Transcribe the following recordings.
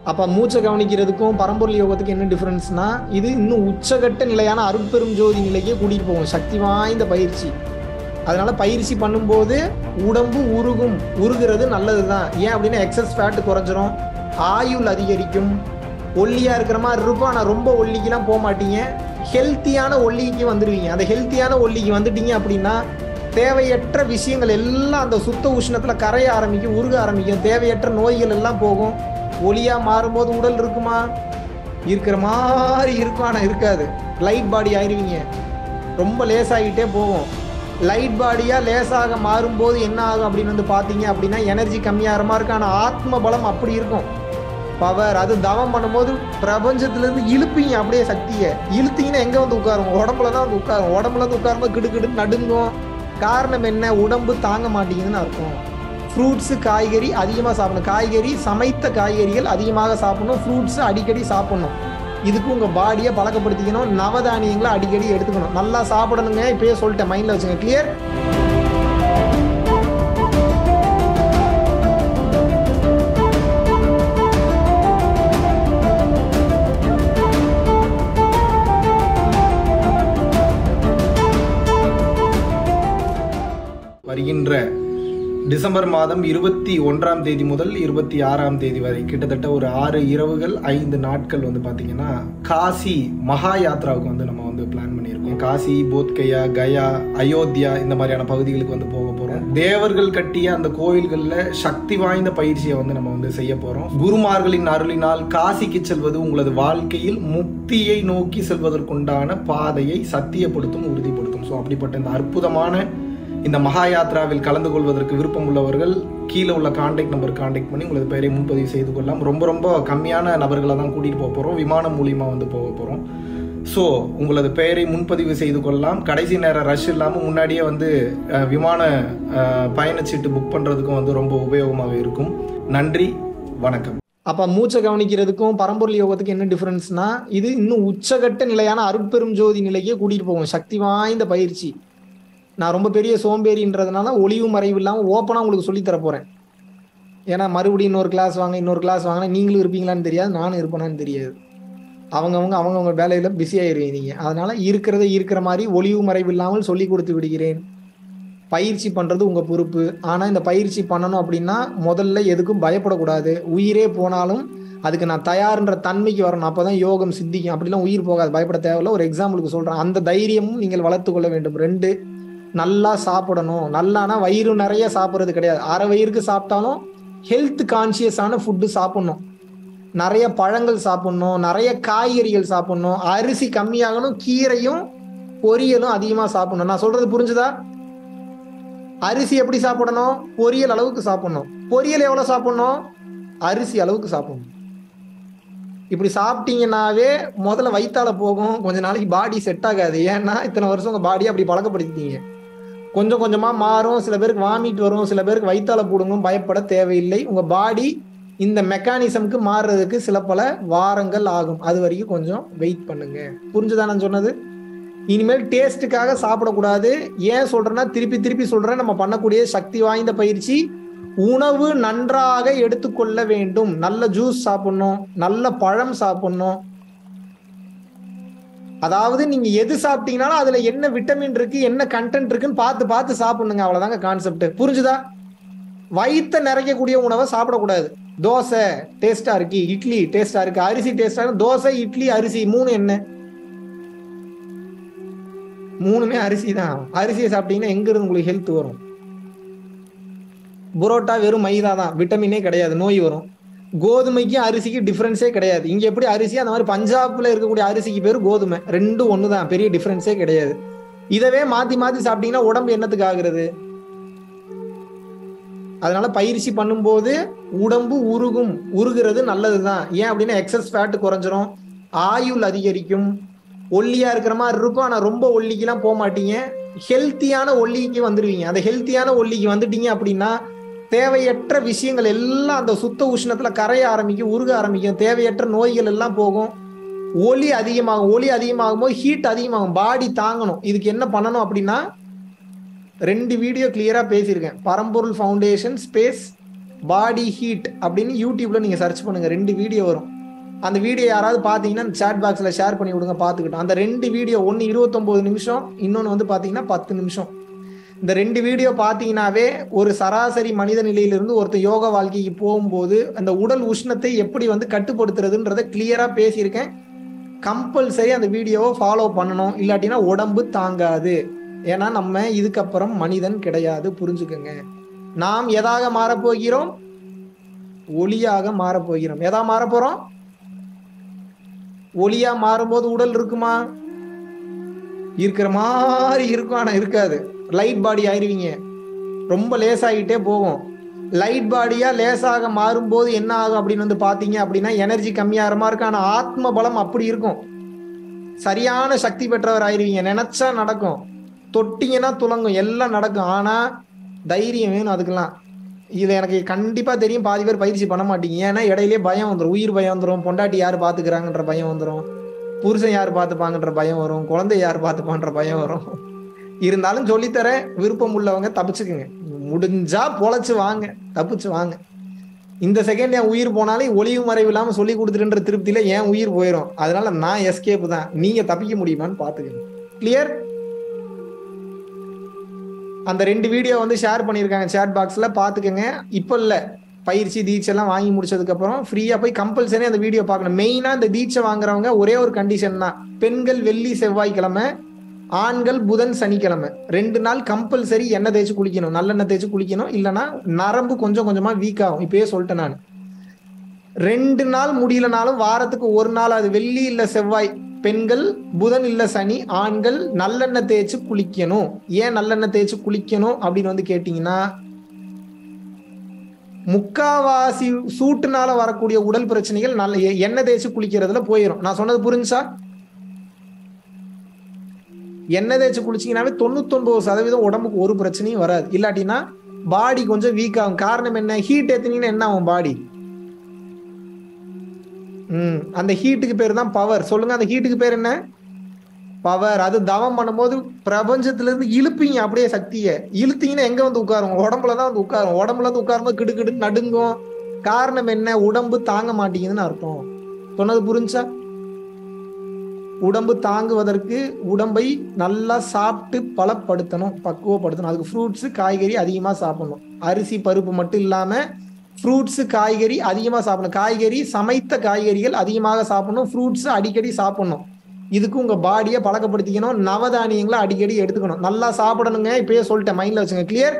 அப்ப மூச்சை கவனிக்கிறதுக்கும் பரம்பொருள் யோகத்துக்கும் என்ன டிஃபரன்ஸ்னா இது இன்னும் உச்சகட்ட நிலையான அருட்பெரும் ஜோதி நிலைக்கே கூட்டிட்டு போகும் சக்தி வாய்ந்த பயிற்சி அதனால பயிற்சி பண்ணும்போது உடம்பு உருகும் உருகிறது நல்லது தான் ஏன் அப்படின்னா எக்ஸஸ் ஃபேட் குறைஞ்சிரும் ஆயுள் அதிகரிக்கும் ஒல்லியா இருக்கிற மாதிரி இருக்கும் ஆனால் ரொம்ப ஒல்லிக்கெல்லாம் போக மாட்டீங்க ஹெல்த்தியான ஒல்லிக்கு வந்துடுவீங்க அந்த ஹெல்த்தியான ஒல்லிக்கு வந்துட்டீங்க அப்படின்னா தேவையற்ற விஷயங்கள் எல்லாம் அந்த சுத்த உஷ்ணத்தில் கரைய ஆரம்பிக்கும் உருக ஆரம்பிக்கும் தேவையற்ற நோய்கள் எல்லாம் போகும் ஒளியா மாறும்போது உடல் இருக்குமா இருக்கிற மாதிரி இருக்கும் ஆனால் இருக்காது லைட் பாடி ஆயிருவீங்க ரொம்ப லேசாகிட்டே போகும் லைட் பாடியாக லேசாக மாறும்போது என்ன ஆகும் அப்படின்னு வந்து பார்த்தீங்க அப்படின்னா எனர்ஜி கம்மியாகிற மாதிரி இருக்கும் ஆனால் ஆத்ம பலம் அப்படி இருக்கும் பவர் அது தவம் பண்ணும்போது பிரபஞ்சத்திலேருந்து இழுப்பீங்க அப்படியே சக்தியை இழுத்தீங்கன்னா எங்கே வந்து உட்காரும் உடம்புல தான் வந்து உட்காரும் உடம்புல வந்து உட்காரும்போது கிடுக்கிடு நடுங்கும் காரணம் என்ன உடம்பு தாங்க மாட்டேங்குதுன்னு அர்த்தம் ஃப்ரூட்ஸு காய்கறி அதிகமாக சாப்பிடணும் காய்கறி சமைத்த காய்கறிகள் அதிகமாக சாப்பிடணும் ஃப்ரூட்ஸு அடிக்கடி சாப்பிடணும் இதுக்கு உங்கள் பாடியை பழக்கப்படுத்திக்கணும் நவதானியங்களை அடிக்கடி எடுத்துக்கணும் நல்லா சாப்பிடணுங்க இப்பயே சொல்லிட்டேன் மைண்டில் வச்சுங்க கிளியர் வருகின்ற டிசம்பர் மாதம் இருபத்தி ஒன்றாம் தேதி முதல் இருபத்தி ஆறாம் தேதி வரை கிட்டத்தட்ட ஒரு ஆறு இரவுகள் ஐந்து நாட்கள் வந்து பார்த்தீங்கன்னா காசி மகா யாத்ராவுக்கு வந்து நம்ம வந்து பிளான் பண்ணியிருக்கோம் காசி போத்கயா கயா அயோத்தியா இந்த மாதிரியான பகுதிகளுக்கு வந்து போக போகிறோம் தேவர்கள் கட்டிய அந்த கோயில்களில் சக்தி வாய்ந்த பயிற்சியை வந்து நம்ம வந்து செய்ய போகிறோம் குருமார்களின் அருளினால் காசிக்கு செல்வது உங்களது வாழ்க்கையில் முக்தியை நோக்கி செல்வதற்குண்டான பாதையை சத்தியப்படுத்தும் உறுதிப்படுத்தும் ஸோ அப்படிப்பட்ட இந்த அற்புதமான இந்த மகா யாத்ராவில் கலந்து கொள்வதற்கு விருப்பம் உள்ளவர்கள் கீழே உள்ள காண்டாக்ட் நம்பர் காண்டாக்ட் பண்ணி உங்களது பெயரை முன்பதிவு செய்து கொள்ளலாம் ரொம்ப ரொம்ப கம்மியான நபர்களை தான் கூட்டிகிட்டு போக போகிறோம் விமானம் மூலியமாக வந்து போக போகிறோம் ஸோ உங்களது பெயரை முன்பதிவு செய்து கொள்ளலாம் கடைசி நேரம் ரஷ் இல்லாமல் முன்னாடியே வந்து அஹ், விமான அஹ், பயணச்சீட்டு புக் பண்ணுறதுக்கும் வந்து ரொம்ப உபயோகமாக இருக்கும் நன்றி வணக்கம் அப்ப மூச்சை கவனிக்கிறதுக்கும் பரம்பொருள் யோகத்துக்கும் என்ன டிஃபரன்ஸ்னா இது இன்னும் உச்சகட்ட நிலையான அருட்பெரும் ஜோதி நிலைக்கே கூட்டிட்டு போகும் சக்தி வாய்ந்த பயிற்சி நான் ரொம்ப பெரிய சோம்பேறின்றதுனால ஒளிவு மறைவு இல்லாமல் ஓப்பனாக உங்களுக்கு சொல்லித் தர போறேன் ஏன்னா மறுபடியும் இன்னொரு கிளாஸ் வாங்க இன்னொரு கிளாஸ் வாங்கினா நீங்களும் இருப்பீங்களான்னு தெரியாது நானும் இருப்பேனான்னு தெரியாது அவங்கவுங்க அவங்கவுங்க வேலையில பிஸி ஆயிருவீங்க அதனால இருக்கிறத இருக்கிற மாதிரி ஒளிவு மறைவு இல்லாமல் சொல்லி கொடுத்து விடுகிறேன் பயிற்சி பண்றது உங்க பொறுப்பு ஆனா இந்த பயிற்சி பண்ணணும் அப்படின்னா முதல்ல எதுக்கும் பயப்படக்கூடாது உயிரே போனாலும் அதுக்கு நான் தயார்ன்ற தன்மைக்கு வரணும் அப்பதான் யோகம் சித்திக்கும் அப்படிலாம் உயிர் போகாது பயப்பட தேவையில்ல ஒரு எக்ஸாம்பிளுக்கு சொல்றேன் அந்த தைரியமும் நீங்கள் வளர்த்து கொள்ள வேண்டும் ரெண்டு நல்லா சாப்பிடணும் நல்லானா வயிறு நிறைய சாப்பிட்றது கிடையாது அரை வயிறுக்கு சாப்பிட்டாலும் ஹெல்த் கான்சியஸான ஃபுட்டு சாப்பிடணும் நிறைய பழங்கள் சாப்பிடணும் நிறைய காய்கறிகள் சாப்பிடணும் அரிசி கம்மியாகணும் கீரையும் பொரியலும் அதிகமாக சாப்பிடணும் நான் சொல்றது புரிஞ்சுதா அரிசி எப்படி சாப்பிடணும் பொரியல் அளவுக்கு சாப்பிடணும் பொரியல் எவ்வளவு சாப்பிடணும் அரிசி அளவுக்கு சாப்பிடணும் இப்படி சாப்பிட்டீங்கன்னாவே முதல்ல வயித்தால போகும் கொஞ்ச நாளைக்கு பாடி செட் ஆகாது ஏன்னா இத்தனை வருஷம் உங்க பாடியை அப்படி பழக்கப்படுத்திட்டீங்க கொஞ்சம் கொஞ்சமா மாறும் சில பேருக்கு வாமிட் வரும் சில பேருக்கு வயித்தால போடுங்க பயப்பட தேவையில்லை உங்க பாடி இந்த மெக்கானிசம்க்கு மாறுறதுக்கு சில பல வாரங்கள் ஆகும் அது வரைக்கும் கொஞ்சம் வெயிட் பண்ணுங்க புரிஞ்சுதா நான் சொன்னது இனிமேல் டேஸ்ட்டுக்காக சாப்பிடக்கூடாது ஏன் சொல்றேன்னா திருப்பி திருப்பி சொல்றேன் நம்ம பண்ணக்கூடிய சக்தி வாய்ந்த பயிற்சி உணவு நன்றாக எடுத்துக்கொள்ள வேண்டும் நல்ல ஜூஸ் சாப்பிடணும் நல்ல பழம் சாப்பிடணும் அதாவது நீங்க எது சாப்பிட்டீங்கனாலும் அதுல என்ன விட்டமின் இருக்கு என்ன கண்டென்ட் இருக்குன்னு பார்த்து பார்த்து சாப்பிடணுங்க அவ்வளவுதாங்க கான்செப்ட் புரிஞ்சுதா வயித்தை நிறைக்கக்கூடிய உணவை சாப்பிடக்கூடாது தோசை டேஸ்டா இருக்கு இட்லி டேஸ்டா இருக்கு அரிசி டேஸ்டா இருக்கு தோசை இட்லி அரிசி மூணு என்ன மூணுமே அரிசி தான் அரிசியை சாப்பிட்டீங்கன்னா எங்க இருந்து உங்களுக்கு ஹெல்த் வரும் புரோட்டா வெறும் மைதா தான் விட்டமினே கிடையாது நோய் வரும் கோதுமைக்கும் அரிசிக்கு டிஃபரன்ஸே கிடையாது இங்க எப்படி அரிசி அந்த மாதிரி பஞ்சாப்ல இருக்கக்கூடிய அரிசிக்கு பேர் கோதுமை ரெண்டும் ஒன்று தான் பெரிய டிஃபரன்ஸே கிடையாது இதவே மாத்தி மாத்தி சாப்பிட்டீங்கன்னா உடம்பு என்னத்துக்கு ஆகுறது அதனால பயிற்சி பண்ணும்போது உடம்பு உருகும் உருகிறது நல்லதுதான் ஏன் அப்படின்னா எக்ஸஸ் ஃபேட் குறைஞ்சிரும் ஆயுள் அதிகரிக்கும் ஒல்லியா இருக்கிற மாதிரி இருக்கும் ஆனா ரொம்ப ஒல்லிக்கெல்லாம் போக மாட்டீங்க ஹெல்த்தியான ஒல்லிக்கு வந்துடுவீங்க அந்த ஹெல்த்தியான ஒல்லிக்கு வந்துட்டீங்க அப்படின்னா தேவையற்ற விஷயங்கள் எல்லாம் அந்த சுத்த உஷ்ணத்துல கரைய ஆரம்பிக்கும் உருக ஆரம்பிக்கும் தேவையற்ற நோய்கள் எல்லாம் போகும் ஒலி அதிகமாகும் ஒலி அதிகமாகும் போது ஹீட் அதிகமாகும் பாடி தாங்கணும் இதுக்கு என்ன பண்ணணும் அப்படின்னா ரெண்டு வீடியோ கிளியரா பேசியிருக்கேன் பரம்பொருள் ஃபவுண்டேஷன் ஸ்பேஸ் பாடி ஹீட் அப்படின்னு யூடியூப்ல நீங்க சர்ச் பண்ணுங்க ரெண்டு வீடியோ வரும் அந்த வீடியோ யாராவது பார்த்தீங்கன்னா சாட் பாக்ஸ்ல ஷேர் பண்ணி விடுங்க பார்த்துக்கிட்டோம் அந்த ரெண்டு வீடியோ ஒன்று இருபத்தொம்போது நிமிஷம் இன்னொன்று வந்து பார்த்தீங்கன்னா பத்து நிமிஷம் இந்த ரெண்டு வீடியோ பார்த்தீங்கன்னாவே ஒரு சராசரி மனித நிலையிலிருந்து ஒருத்தர் யோக வாழ்க்கைக்கு போகும்போது அந்த உடல் உஷ்ணத்தை எப்படி வந்து கட்டுப்படுத்துறதுன்றத கிளியரா பேசியிருக்கேன் கம்பல்சரி அந்த வீடியோவை ஃபாலோ பண்ணணும் இல்லாட்டினா உடம்பு தாங்காது ஏன்னா நம்ம இதுக்கப்புறம் மனிதன் கிடையாது புரிஞ்சுக்கோங்க நாம் எதாக மாறப்போகிறோம் ஒளியாக மாறப்போகிறோம் எதா மாறப்போறோம் ஒளியா மாறும்போது உடல் இருக்குமா இருக்கிற மாதிரி இருக்கும் ஆனா இருக்காது லைட் பாடி ஆயிருவீங்க ரொம்ப லேசாகிட்டே போகும் லைட் பாடியா லேசாக மாறும்போது என்ன ஆகும் அப்படின்னு வந்து பாத்தீங்க அப்படின்னா எனர்ஜி கம்மியாகிற மாதிரி இருக்கும் ஆனா ஆத்ம பலம் அப்படி இருக்கும் சரியான சக்தி பெற்றவர் ஆயிருவீங்க நினைச்சா நடக்கும் தொட்டிங்கன்னா துலங்கும் எல்லாம் நடக்கும் ஆனா தைரியம் வேணும் அதுக்கெல்லாம் இது எனக்கு கண்டிப்பா தெரியும் பாதி பேர் பயிற்சி பண்ண மாட்டீங்க ஏன்னா இடையிலே பயம் வந்துடும் உயிர் பயம் வந்துடும் பொண்டாட்டி யார் பாத்துக்கிறாங்கன்ற பயம் வந்துடும் புருஷன் யார் பார்த்துப்பாங்கன்ற பயம் வரும் குழந்தை யார் பார்த்துப்பான்ற பயம் வரும் இருந்தாலும் சொல்லித்தரேன் விருப்பம் உள்ளவங்க தப்பிச்சுக்குங்க முடிஞ்சா பொழைச்சு வாங்க தப்பிச்சு வாங்க இந்த செகண்ட் என் உயிர் போனாலும் ஒளிவு மறைவு இல்லாம சொல்லி கொடுத்துருன்ற திருப்தியில என் உயிர் போயிடும் அதனால நான் எஸ்கேப் தான் நீங்க தப்பிக்க முடியுமான்னு பாத்துக்கங்க கிளியர் அந்த ரெண்டு வீடியோ வந்து ஷேர் பண்ணியிருக்காங்க சேட் பாக்ஸ்ல பாத்துக்கங்க இப்போ இல்ல பயிற்சி தீட்சை எல்லாம் வாங்கி முடிச்சதுக்கு அப்புறம் ஃப்ரீயா போய் கம்பல்சரி அந்த வீடியோ பார்க்கணும் மெயினா இந்த தீட்சை வாங்குறவங்க ஒரே ஒரு கண்டிஷன் தான் பெண்கள் வெள்ளி செவ்வாய்க்கிழமை ஆண்கள் புதன் சனிக்கிழமை ரெண்டு நாள் கம்பல்சரி எண்ணெய் தேய்ச்சி குளிக்கணும் நல்லெண்ணெய் தேய்ச்சி குளிக்கணும் இல்லைன்னா நரம்பு கொஞ்சம் கொஞ்சமா வீக் ஆகும் இப்பயே சொல்லிட்டேன் நான் ரெண்டு நாள் முடியலனாலும் வாரத்துக்கு ஒரு நாள் அது வெள்ளி இல்ல செவ்வாய் பெண்கள் புதன் இல்ல சனி ஆண்கள் நல்லெண்ணெய் தேய்ச்சி குளிக்கணும் ஏன் நல்லெண்ணெய் தேய்ச்சி குளிக்கணும் அப்படின்னு வந்து கேட்டீங்கன்னா முக்காவாசி சூட்டுனால வரக்கூடிய உடல் பிரச்சனைகள் நல்ல எ- எண்ணெய் தேய்ச்சி குளிக்கிறதுல போயிடும் நான் சொன்னது புரிஞ்சா எண்ணெய் தேய்ச்சி குளிச்சீங்கன்னாவே தொண்ணூத்தொன்பது சதவீதம் உடம்புக்கு ஒரு பிரச்சனையும் வராது இல்லாட்டினா பாடி கொஞ்சம் வீக் ஆகும் காரணம் என்ன ஹீட் ஏத்துனீங்கன்னா என்ன ஆகும் பாடி ம் அந்த ஹீட்டுக்கு பேர் தான் பவர் சொல்லுங்க அந்த ஹீட்டுக்கு பேர் என்ன பவர் அது தவம் பண்ணும்போது பிரபஞ்சத்துல இருந்து இழுப்பீங்க அப்படியே சக்தியை இழுத்தீங்கன்னா எங்க வந்து உட்காரும் உடம்புல தான் வந்து உட்காரும் உடம்புல இருந்து உட்காரும்போது கிடுகிடுன்னு நடுங்கும் காரணம் என்ன உடம்பு தாங்க மாட்டேங்குதுன்னு அர்த்தம் சொன்னது புரிஞ்சா உடம்பு தாங்குவதற்கு உடம்பை நல்லா சாப்பிட்டு பலப்படுத்தணும் பக்குவப்படுத்தணும் அதுக்கு ஃப்ரூட்ஸ் காய்கறி அதிகமா சாப்பிடணும் அரிசி பருப்பு மட்டும் இல்லாம ஃப்ரூட்ஸ் காய்கறி அதிகமா சாப்பிடணும் காய்கறி சமைத்த காய்கறிகள் அதிகமாக சாப்பிடணும் ஃப்ரூட்ஸ் அடிக்கடி சாப்பிடணும் இதுக்கு உங்க பாடியை பழக்கப்படுத்திக்கணும் நவதானியங்களை அடிக்கடி எடுத்துக்கணும் நல்லா சாப்பிடணுங்க இப்பயே சொல்லிட்டேன் மைண்ட்ல வச்சுங்க கிளியர்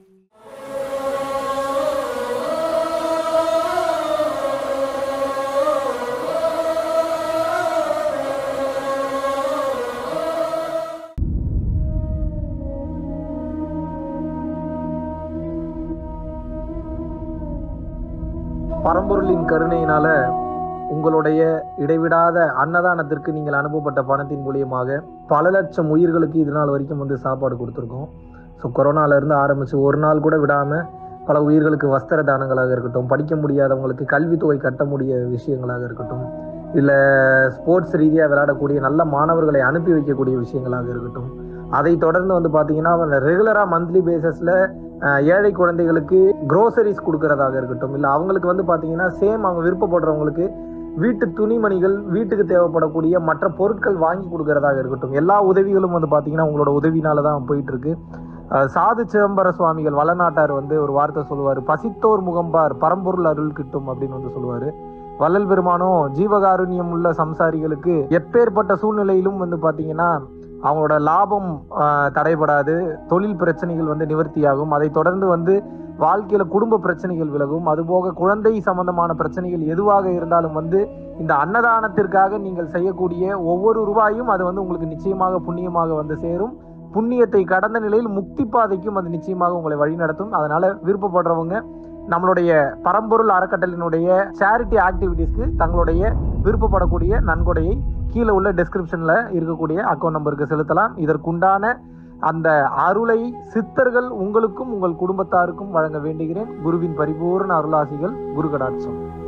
பரம்பொருளின் கருணையினால உங்களுடைய இடைவிடாத அன்னதானத்திற்கு நீங்கள் அனுப்பப்பட்ட பணத்தின் மூலியமாக பல லட்சம் உயிர்களுக்கு இது நாள் வரைக்கும் வந்து சாப்பாடு கொடுத்துருக்கோம் ஸோ கொரோனால இருந்து ஆரம்பிச்சு ஒரு நாள் கூட விடாம பல உயிர்களுக்கு வஸ்திர தானங்களாக இருக்கட்டும் படிக்க முடியாதவங்களுக்கு கல்வித்தொகை கட்ட முடிய விஷயங்களாக இருக்கட்டும் இல்லை ஸ்போர்ட்ஸ் ரீதியாக விளையாடக்கூடிய நல்ல மாணவர்களை அனுப்பி வைக்கக்கூடிய விஷயங்களாக இருக்கட்டும் அதை தொடர்ந்து வந்து பார்த்தீங்கன்னா ரெகுலராக மந்த்லி பேசிஸில் ஏழை குழந்தைகளுக்கு க்ரோசரிஸ் கொடுக்கறதாக இருக்கட்டும் இல்லை அவங்களுக்கு வந்து பார்த்தீங்கன்னா சேம் அவங்க விருப்பப்படுறவங்களுக்கு வீட்டு துணிமணிகள் வீட்டுக்கு தேவைப்படக்கூடிய மற்ற பொருட்கள் வாங்கி கொடுக்கறதாக இருக்கட்டும் எல்லா உதவிகளும் வந்து பார்த்தீங்கன்னா உங்களோட உதவினால தான் போயிட்டு இருக்கு அஹ் சாது சிதம்பர சுவாமிகள் வளநாட்டார் வந்து ஒரு வார்த்தை சொல்லுவார் பசித்தோர் முகம்பார் பரம்பொருள் அருள் கிட்டும் அப்படின்னு வந்து சொல்லுவாரு வள்ளல் பெருமானும் ஜீவகாருண்யம் உள்ள சம்சாரிகளுக்கு எப்பேற்பட்ட சூழ்நிலையிலும் வந்து பார்த்தீங்கன்னா அவங்களோட லாபம் ஆஹ், தடைபடாது தொழில் பிரச்சனைகள் வந்து நிவர்த்தியாகும் அதை தொடர்ந்து வந்து வாழ்க்கையில குடும்ப பிரச்சனைகள் விலகும் அதுபோக குழந்தை சம்பந்தமான பிரச்சனைகள் எதுவாக இருந்தாலும் வந்து இந்த அன்னதானத்திற்காக நீங்கள் செய்யக்கூடிய ஒவ்வொரு ரூபாயும் அது வந்து உங்களுக்கு நிச்சயமாக புண்ணியமாக வந்து சேரும் புண்ணியத்தை கடந்த நிலையில் முக்தி பாதைக்கும் அது நிச்சயமாக உங்களை வழிநடத்தும் அதனால விருப்பப்படுறவங்க நம்மளுடைய பரம்பொருள் அறக்கட்டளினுடைய சேரிட்டி ஆக்டிவிட்டீஸ்க்கு தங்களுடைய விருப்பப்படக்கூடிய நன்கொடையை கீழே உள்ள டெஸ்கிரிப்ஷன்ல இருக்கக்கூடிய அக்கௌண்ட் நம்பருக்கு செலுத்தலாம் இதற்குண்டான அந்த அருளை சித்தர்கள் உங்களுக்கும் உங்கள் குடும்பத்தாருக்கும் வழங்க வேண்டுகிறேன் குருவின் பரிபூர்ண அருளாசிகள் குரு கடாட்சம்